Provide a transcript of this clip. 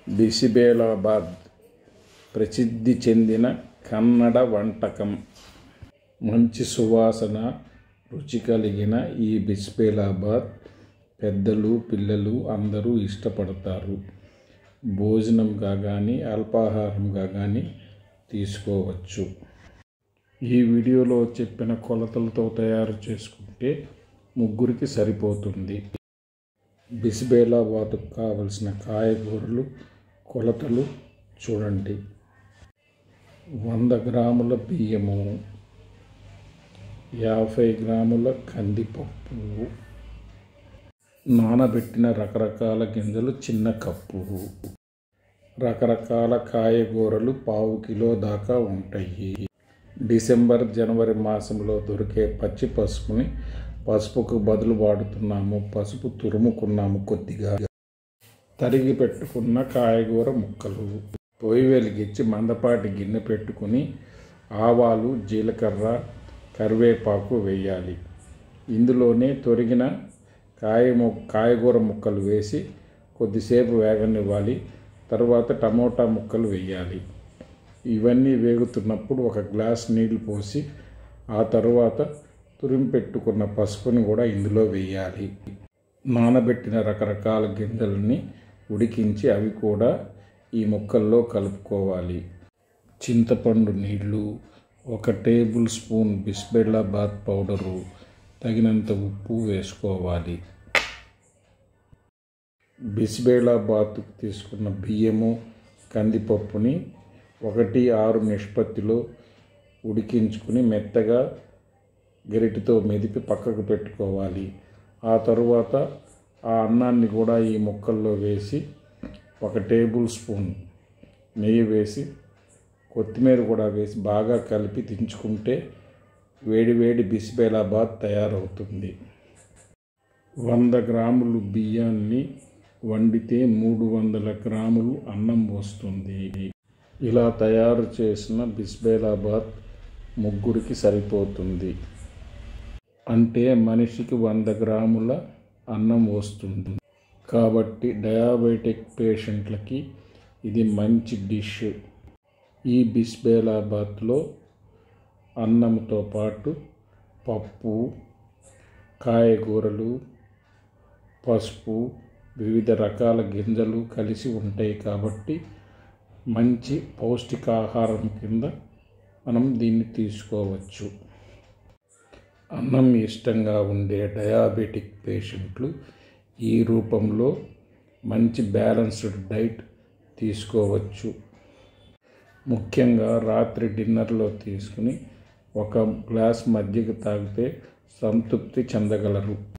బిసిబేలాబాద్ ప్రసిద్ధి చెందిన కన్నడ వంటకం మంచి సువాసన రుచి కలిగిన ఈ బిస్బేలాబాద్ పెద్దలు పిల్లలు అందరూ ఇష్టపడతారు భోజనంగా కానీ అల్పాహారంగా కానీ తీసుకోవచ్చు ఈ వీడియోలో చెప్పిన కొలతలతో తయారు చేసుకుంటే ముగ్గురికి సరిపోతుంది బిస్బేలాబాద్కు కావలసిన కాయగూరలు కొలతలు చూడండి వంద గ్రాముల బియ్యము యాభై గ్రాముల కందిపప్పు నానబెట్టిన రకరకాల గింజలు చిన్న కప్పు రకరకాల కాయగూరలు పావు కిలో దాకా ఉంటాయి డిసెంబర్ జనవరి మాసంలో దొరికే పచ్చి పసుపుని పసుపుకు బదులు వాడుతున్నాము పసుపు తురుముకున్నాము కొద్దిగా తరిగి పెట్టుకున్న కాయగూర ముక్కలు పొయ్యి వెలిగించి మందపాటి గిన్నె పెట్టుకుని ఆవాలు జీలకర్ర కరివేపాకు వేయాలి ఇందులోనే తొరిగిన కాయ ము కాయగూర ముక్కలు వేసి కొద్దిసేపు వేగనివ్వాలి తర్వాత టమోటా ముక్కలు వేయాలి ఇవన్నీ వేగుతున్నప్పుడు ఒక గ్లాస్ నీళ్లు పోసి ఆ తరువాత తురిమి పెట్టుకున్న పసుపుని కూడా ఇందులో వేయాలి నానబెట్టిన రకరకాల గింజలని ఉడికించి అవి కూడా ఈ ముక్కల్లో కలుపుకోవాలి చింతపండు నీళ్ళు ఒక టేబుల్ స్పూన్ బిస్బెల్లాబాద్ పౌడరు తగినంత ఉప్పు వేసుకోవాలి బిస్బేలాబాద్కు తీసుకున్న బియ్యము కందిపప్పుని ఒకటి ఆరు నిష్పత్తిలో ఉడికించుకుని మెత్తగా గరిటెతో మెదిపి పక్కకు పెట్టుకోవాలి ఆ తరువాత ఆ అన్నాన్ని కూడా ఈ ముక్కల్లో వేసి ఒక టేబుల్ స్పూన్ నెయ్యి వేసి కొత్తిమీర కూడా వేసి బాగా కలిపి దించుకుంటే వేడి వేడి బిసిబేలాబాద్ తయారవుతుంది వంద గ్రాములు బియ్యాన్ని వండితే మూడు వందల గ్రాములు అన్నం వస్తుంది ఇలా తయారు చేసిన బిస్బేలాబాద్ ముగ్గురికి సరిపోతుంది అంటే మనిషికి వంద గ్రాముల అన్నం వస్తుంది కాబట్టి డయాబెటిక్ పేషెంట్లకి ఇది మంచి డిష్ ఈ బిస్బేలాబాద్లో అన్నంతో పాటు పప్పు కాయగూరలు పసుపు వివిధ రకాల గింజలు కలిసి ఉంటాయి కాబట్టి మంచి పౌష్టికాహారం కింద మనం దీన్ని తీసుకోవచ్చు అన్నం ఇష్టంగా ఉండే డయాబెటిక్ పేషెంట్లు ఈ రూపంలో మంచి బ్యాలెన్స్డ్ డైట్ తీసుకోవచ్చు ముఖ్యంగా రాత్రి డిన్నర్లో తీసుకుని ఒక గ్లాస్ మజ్జిగ తాగితే సంతృప్తి చెందగలరు